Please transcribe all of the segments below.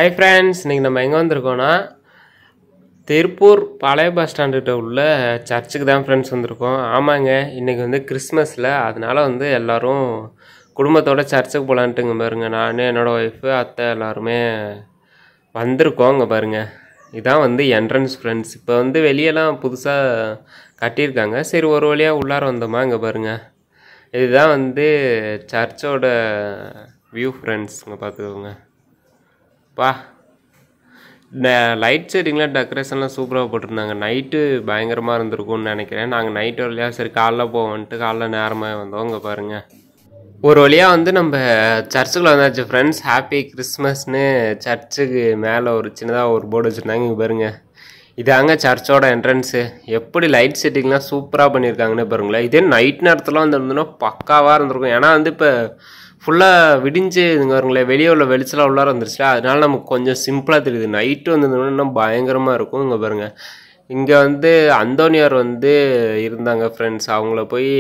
hi friends இன்றைக்கி நம்ம எங்கே வந்திருக்கோன்னா திருப்பூர் பழைய பஸ் ஸ்டாண்டுகிட்ட உள்ள சர்ச்சுக்கு தான் ஃப்ரெண்ட்ஸ் வந்திருக்கோம் ஆமாங்க இன்றைக்கி வந்து கிறிஸ்மஸில் அதனால் வந்து எல்லோரும் குடும்பத்தோட சர்ச்சுக்கு போகலான்ட்டுங்க பாருங்க நான் என்னோடய ஒய்ஃபு அத்தை எல்லாருமே வந்திருக்கோம் இங்கே பாருங்க இதான் வந்து என்ட்ரன்ஸ் ஃப்ரெண்ட்ஸ் இப்போ வந்து வெளியெல்லாம் புதுசாக கட்டியிருக்காங்க சரி ஒரு வழியாக உள்ளார வந்தோமா இங்கே பாருங்க இதுதான் வந்து சர்ச்சோட வியூ ஃப்ரெண்ட்ஸ் இங்கே பார்த்துக்கோங்க பா இந்த லைட் செட்டிங்லாம் டெக்கரேஷன்லாம் சூப்பராக போட்டிருந்தாங்க நைட்டு பயங்கரமாக இருந்திருக்கும்னு நினைக்கிறேன் நாங்கள் நைட்டு வரலையா சரி காலைல போவோன்ட்டு காலைல நேரமாக வந்தோம் இங்கே பாருங்கள் ஒரு வழியாக வந்து நம்ம சர்ச்சுக்குள்ள வந்தாச்சு ஃப்ரெண்ட்ஸ் ஹாப்பி கிறிஸ்மஸ்னு சர்ச்சுக்கு மேலே ஒரு சின்னதாக ஒரு போர்டு வச்சுருந்தாங்க இங்கே பாருங்க இதாங்க சர்ச்சோட என்ட்ரன்ஸு எப்படி லைட் செட்டிங்லாம் சூப்பராக பண்ணியிருக்காங்கன்னு பாருங்களேன் இதே நைட் நேரத்தில் வந்துருந்தோன்னா பக்காவாக இருந்திருக்கும் ஏன்னா வந்து இப்போ ஃபுல்லாக விடிஞ்சு இதுங்க வருங்களேன் வெளியே உள்ள வெளிச்சலாம் உள்ளார வந்துருச்சுல அதனால நமக்கு கொஞ்சம் சிம்பிளாக தெரியுது நைட்டு வந்திருந்தோம்னா இன்னும் பயங்கரமாக இருக்கும் இங்கே பாருங்கள் இங்கே வந்து அந்தோனியார் வந்து இருந்தாங்க ஃப்ரெண்ட்ஸ் அவங்கள போய்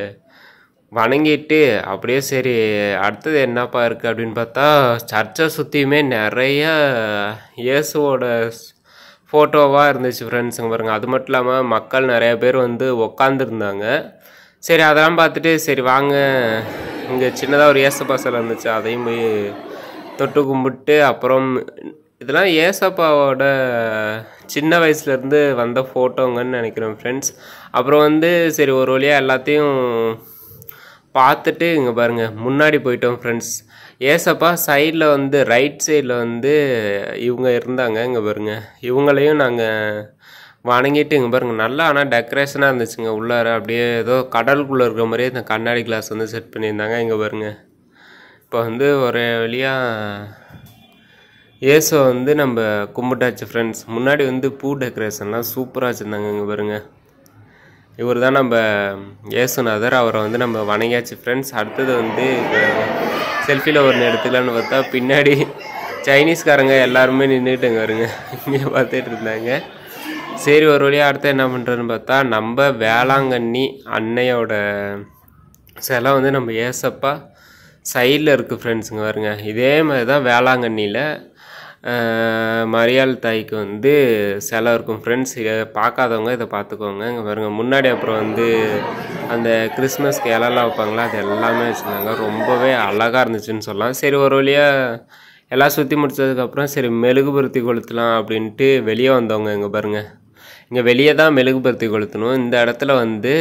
வணங்கிட்டு அப்படியே சரி அடுத்தது என்னப்பா இருக்குது அப்படின்னு பார்த்தா சர்ச்சை சுற்றியுமே நிறைய இயேசுவோட ஃபோட்டோவாக இருந்துச்சு ஃப்ரெண்ட்ஸுங்க பாருங்கள் அது மட்டும் இல்லாமல் மக்கள் நிறைய பேர் வந்து உக்காந்துருந்தாங்க சரி அதெல்லாம் பார்த்துட்டு சரி வாங்க இங்கே சின்னதாக ஒரு ஏசப்பா சிலை இருந்துச்சு அதையும் போய் தொட்டு கும்பிட்டு அப்புறம் இதெல்லாம் ஏசப்பாவோட சின்ன வயசுலேருந்து வந்த ஃபோட்டோங்கன்னு நினைக்கிறேன் ஃப்ரெண்ட்ஸ் அப்புறம் வந்து சரி ஒரு வழியாக எல்லாத்தையும் பார்த்துட்டு இங்கே பாருங்கள் முன்னாடி போயிட்டோம் ஃப்ரெண்ட்ஸ் ஏசப்பா சைடில் வந்து ரைட் சைடில் வந்து இவங்க இருந்தாங்க இங்கே பாருங்க இவங்களையும் நாங்கள் வணங்கிட்டு இங்கே பாருங்கள் நல்லா ஆனால் டெக்கரேஷனாக இருந்துச்சுங்க உள்ளார அப்படியே ஏதோ கடலுக்குள்ளே இருக்கிற மாதிரியே இந்த கண்ணாடி கிளாஸ் வந்து செட் பண்ணியிருந்தாங்க இங்கே பாருங்க இப்போ வந்து ஒரு வழியாக இயேசுவை வந்து நம்ம கும்பிட்டாச்சு ஃப்ரெண்ட்ஸ் முன்னாடி வந்து பூ டெக்கரேஷன்லாம் சூப்பராக வச்சுருந்தாங்க இங்கே பாருங்க இவர் தான் நம்ம இயேசுநாதர் அவரை வந்து நம்ம வணங்கியாச்சு ஃப்ரெண்ட்ஸ் அடுத்தது வந்து இப்போ செல்ஃபியில் ஒன்று எடுத்துக்கலான்னு பார்த்தா பின்னாடி சைனீஸ்காரங்க எல்லாருமே நின்றுட்டுங்க வருங்க இங்கே பார்த்துட்டு இருந்தாங்க சரி ஒரு வழியாக அடுத்து என்ன பண்ணுறதுன்னு பார்த்தா நம்ம வேளாங்கண்ணி அன்னையோட சிலை வந்து நம்ம ஏசப்பா சைடில் இருக்குது ஃப்ரெண்ட்ஸுங்க வருங்க இதே மாதிரி தான் வேளாங்கண்ணியில் மரியாள் தாய்க்கு வந்து சிலை இருக்கும் ஃப்ரெண்ட்ஸ் இதை பார்க்காதவங்க இதை பார்த்துக்கோங்க இங்கே பாருங்க முன்னாடி அப்புறம் வந்து அந்த கிறிஸ்மஸ்க்கு இலலாம் வைப்பாங்களா அது எல்லாமே வச்சுருந்தாங்க ரொம்பவே அழகாக இருந்துச்சுன்னு சொல்லலாம் சரி ஒரு வழியாக எல்லாம் சுற்றி முடிச்சதுக்கப்புறம் சரி மெழுகுபருத்தி கொளுத்தலாம் அப்படின்ட்டு வெளியே வந்தவங்க இங்கே பாருங்கள் இங்கே வெளியே தான் மெழுகுபருத்தி கொளுத்தணும் இந்த இடத்துல வந்து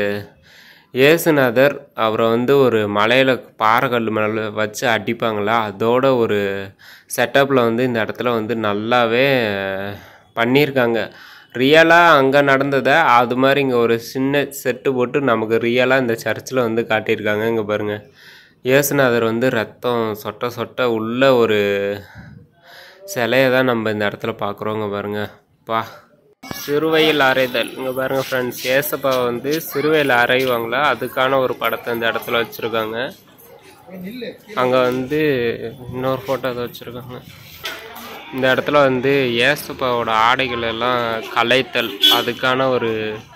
இயேசுநாதர் அவரை வந்து ஒரு மலையில் பாறைக்கல் மேலே வச்சு அடிப்பாங்களா அதோட ஒரு செட்டப்பில் வந்து இந்த இடத்துல வந்து நல்லாவே பண்ணியிருக்காங்க ரியலாக அங்கே நடந்ததை அது மாதிரி இங்கே ஒரு சின்ன செட்டு போட்டு நமக்கு ரியலாக இந்த சர்ச்சில் வந்து காட்டியிருக்காங்க இங்கே பாருங்கள் இயேசுநாதர் வந்து ரத்தம் சொட்ட சொட்ட உள்ள ஒரு சிலையை தான் நம்ம இந்த இடத்துல பார்க்குறோங்க பாருங்க பா சிறுவையில் அறைதல் இங்கே பாருங்க ஃப்ரெண்ட்ஸ் ஏசப்பா வந்து சிறுவையில் அறைவாங்களா அதுக்கான ஒரு படத்தை இந்த இடத்துல வச்சுருக்காங்க அங்கே வந்து இன்னொரு ஃபோட்டோ அதை வச்சுருக்காங்க இந்த இடத்துல வந்து ஏசப்பாவோட ஆடைகள் எல்லாம் கலைத்தல் அதுக்கான ஒரு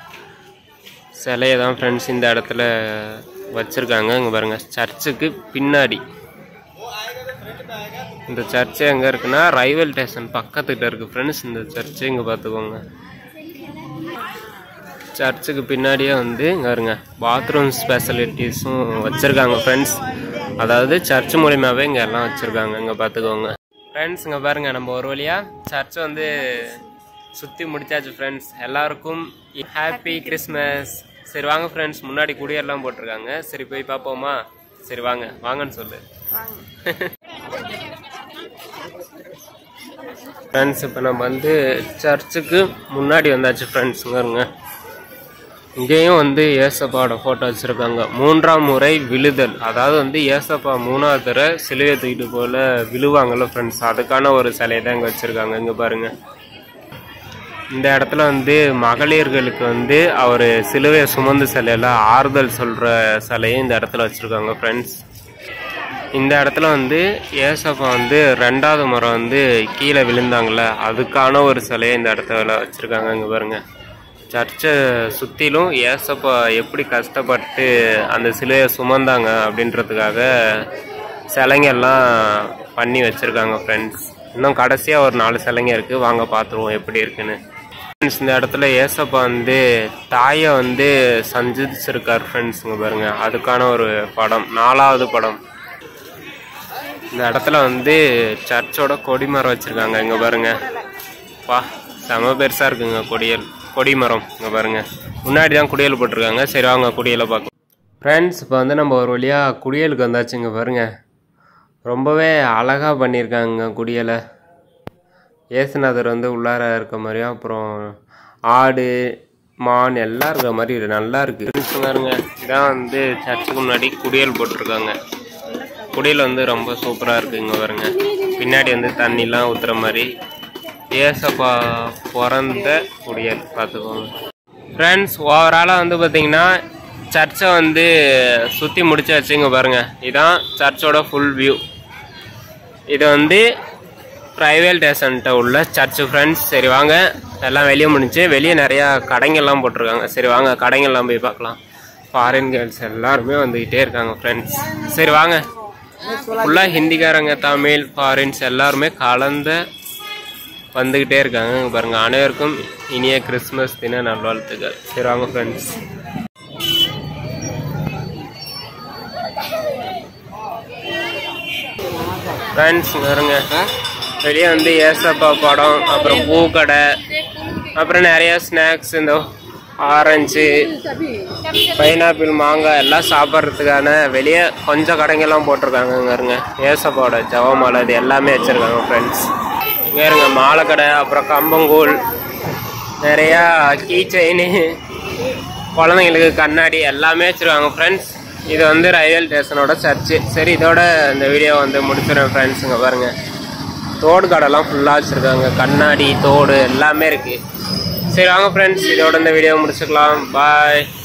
சிலையை தான் ஃப்ரெண்ட்ஸ் இந்த இடத்துல வச்சுருக்காங்க இங்கே பாருங்கள் சர்ச்சுக்கு பின்னாடி இந்த சர்ச்சு எங்கே இருக்குன்னா ரயில்வே ஸ்டேஷன் பக்கத்துக்கிட்ட இருக்குது ஃப்ரெண்ட்ஸ் இந்த சர்ச்சு இங்கே பார்த்துக்கோங்க சர்ச்சுக்கு பின்னாடியே வந்து இங்கே இருங்க பாத்ரூம் ஸ்பெஷலிட்டிஸும் வச்சுருக்காங்க ஃப்ரெண்ட்ஸ் அதாவது சர்ச் மூலியமாகவே இங்கே எல்லாம் வச்சுருக்காங்க இங்கே பார்த்துக்கோங்க ஃப்ரெண்ட்ஸ் இங்கே பாருங்கள் நம்ம ஒரு வழியாக சர்ச்சை வந்து சுற்றி முடிச்சாச்சு ஃப்ரெண்ட்ஸ் எல்லாருக்கும் ஹாப்பி கிறிஸ்மஸ் சரி வாங்க ஃப்ரெண்ட்ஸ் முன்னாடி குடியெல்லாம் போட்டிருக்காங்க சரி போய் பார்ப்போமா சரி வாங்க வாங்கன்னு சொல்லு ஃப்ரெண்ட்ஸ் இப்போ நம்ம வந்து சர்ச்சுக்கு முன்னாடி வந்தாச்சு ஃப்ரெண்ட்ஸுங்க இருங்க இங்கேயும் வந்து ஏசப்பாவோட ஃபோட்டோ வச்சுருக்காங்க மூன்றாம் முறை விழுதல் அதாவது வந்து ஏசப்பா மூணாவது தடவை சிலுவை தூக்கிட்டு போல விழுவாங்கல்ல ஃப்ரெண்ட்ஸ் அதுக்கான ஒரு சிலையை தான் இங்கே வச்சுருக்காங்க இங்கே பாருங்கள் இந்த இடத்துல வந்து மகளிர்களுக்கு வந்து அவர் சிலுவையை சுமந்து சிலையில் ஆறுதல் சொல்கிற சிலையும் இந்த இடத்துல வச்சுருக்காங்க ஃப்ரெண்ட்ஸ் இந்த இடத்துல வந்து ஏசப்பா வந்து ரெண்டாவது முறை வந்து கீழே விழுந்தாங்களே அதுக்கான ஒரு சிலையை இந்த இடத்துல வச்சுருக்காங்க இங்கே பாருங்கள் சர்ச்சை சுற்றிலும் ஏசப்பா எப்படி கஷ்டப்பட்டு அந்த சிலையை சுமந்தாங்க அப்படின்றதுக்காக சிலைங்கெல்லாம் பண்ணி வச்சுருக்காங்க ஃப்ரெண்ட்ஸ் இன்னும் கடைசியாக ஒரு நாலு சிலைங்க இருக்குது வாங்க பார்த்துருவோம் எப்படி இருக்குன்னு ஃப்ரெண்ட்ஸ் இந்த இடத்துல ஏசப்பா வந்து தாயை வந்து சந்திச்சிருக்கார் ஃப்ரெண்ட்ஸ் இங்கே பாருங்க அதுக்கான ஒரு படம் நாலாவது படம் இந்த இடத்துல வந்து சர்ச்சோட கொடிமரம் வச்சுருக்காங்க இங்கே பாருங்க பா செம பெருசாக இருக்குங்க கொடியல் கொடிமரம் இங்கே பாருங்க முன்னாடி தான் குடியல் போட்டிருக்காங்க சரி வாங்க குடியலை பார்க்கலாம் ஃப்ரெண்ட்ஸ் இப்போ வந்து நம்ம ஒரு வழியாக குடியலுக்கு வந்தாச்சுங்க பாருங்க ரொம்பவே அழகாக பண்ணியிருக்காங்க குடியலை ஏசுநாதர் வந்து உள்ளார இருக்க மாதிரியும் அப்புறம் ஆடு மான் எல்லாம் இருக்கிற மாதிரி இது நல்லா இருக்கு பாருங்க இதான் வந்து சர்ச்சுக்கு முன்னாடி குடியல் போட்டிருக்காங்க குடியல் வந்து ரொம்ப சூப்பராக இருக்கு இங்கே பாருங்க பின்னாடி வந்து தண்ணிலாம் ஊற்றுற மாதிரி ஏசப்பா பிறந்த குடியல் பார்த்துக்கோங்க ஃப்ரெண்ட்ஸ் ஓவராலாக வந்து பார்த்தீங்கன்னா சர்ச்சை வந்து சுற்றி முடிச்சாச்சு இங்கே பாருங்க இதான் சர்ச்சோட ஃபுல் வியூ இது வந்து ரயில்வே ஸ்டேஷன்கிட்ட உள்ள சர்ச்சு ஃப்ரெண்ட்ஸ் சரி வாங்க எல்லாம் வெளியே முடிஞ்சு வெளியே நிறையா கடைங்கள்லாம் போட்டிருக்காங்க சரி வாங்க கடைங்கள்லாம் போய் பார்க்கலாம் ஃபாரின் கேர்ள்ஸ் எல்லாருமே வந்துக்கிட்டே இருக்காங்க ஃப்ரெண்ட்ஸ் சரி வாங்க ஃபுல்லாக ஹிந்திக்காரங்க தமிழ் ஃபாரின்ஸ் எல்லாருமே கலந்து வந்துக்கிட்டே இருக்காங்க இங்க பாருங்க அனைவருக்கும் இனிய கிறிஸ்மஸ் தின நல்வாழ்த்துக்கள் சரி வாங்க ஃப்ரெண்ட்ஸ் ஃப்ரெண்ட்ஸ் வருங்க வெளியே வந்து ஏசப்பா படம் அப்புறம் பூக்கடை அப்புறம் நிறைய ஸ்நாக்ஸ் இந்த ஆரஞ்சு பைனாப்பிள் மாங்காய் எல்லாம் சாப்பிட்றதுக்கான வெளியே கொஞ்சம் கடைங்கெல்லாம் போட்டிருக்காங்க இங்க இருங்க ஏசப்பாவோட ஜவமாலை இது எல்லாமே வச்சுருக்காங்க ஃப்ரெண்ட்ஸ் இங்கே இருங்க மாலை கடை அப்புறம் கம்பங்கூழ் நிறையா கீ செயின் குழந்தைங்களுக்கு கண்ணாடி எல்லாமே வச்சுருக்காங்க ஃப்ரெண்ட்ஸ் இது வந்து ரயில்வே ஸ்டேஷனோட சர்ச்சு சரி இதோட இந்த வீடியோ வந்து முடிச்சிடுறேன் ஃப்ரெண்ட்ஸுங்க பாருங்கள் தோடு கடைலாம் ஃபுல்லாக வச்சுருக்காங்க கண்ணாடி தோடு எல்லாமே இருக்குது சரி வாங்க ஃப்ரெண்ட்ஸ் இதோட இந்த வீடியோ முடிச்சுக்கலாம் பாய்